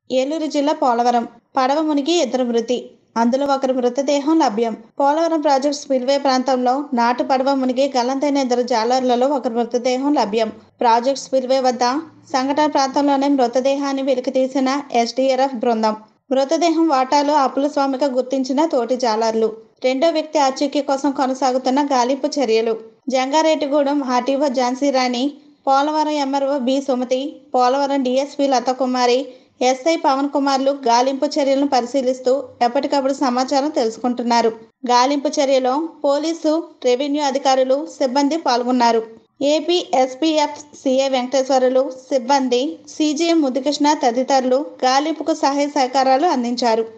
ఏలూరు జిల్లా పోలవరం పడవ మునిగి ఇద్దరు మృతి అందులో ఒకరి మృతదేహం లభ్యం పోలవరం ప్రాజెక్ట్ స్పిల్వే ప్రాంతంలో నాటు పడవ మునిగి గల్లంతైన ఇద్దరు జాలర్లలో ఒకరి మృతదేహం లభ్యం ప్రాజెక్ట్ స్పిల్వే వద్ద సంఘటన ప్రాంతంలోనే మృతదేహాన్ని వెలికితీసిన ఎస్డీఆర్ఎఫ్ బృందం మృతదేహం వాటాలు అప్పుల స్వామిగా గుర్తించిన తోటి జాలర్లు రెండో వ్యక్తి ఆచూకీ కోసం కొనసాగుతున్న గాలింపు చర్యలు Jangareddygudem RTO Jhansi Rani Polavaram MRO B Sumathi Polavaram DSP Lathakumari SI Pavan కుమార్లు గాలింపు చర్యలను పరిశీలిస్తూ ఎప్పటికప్పుడు సమాచారం తెలుసుకుంటున్నారు గాలింపు చర్యలో పోలీసు రెవెన్యూ అధికారులు సిబ్బంది పాల్గొన్నారు ఏపీ ఎస్పీఎఫ్ సిఐ వెంకటేశ్వరులు సిబ్బంది సీజీఎం ముద్దుకృష్ణ తదితరులు గాలింపుకు సహాయ సహకారాలు అందించారు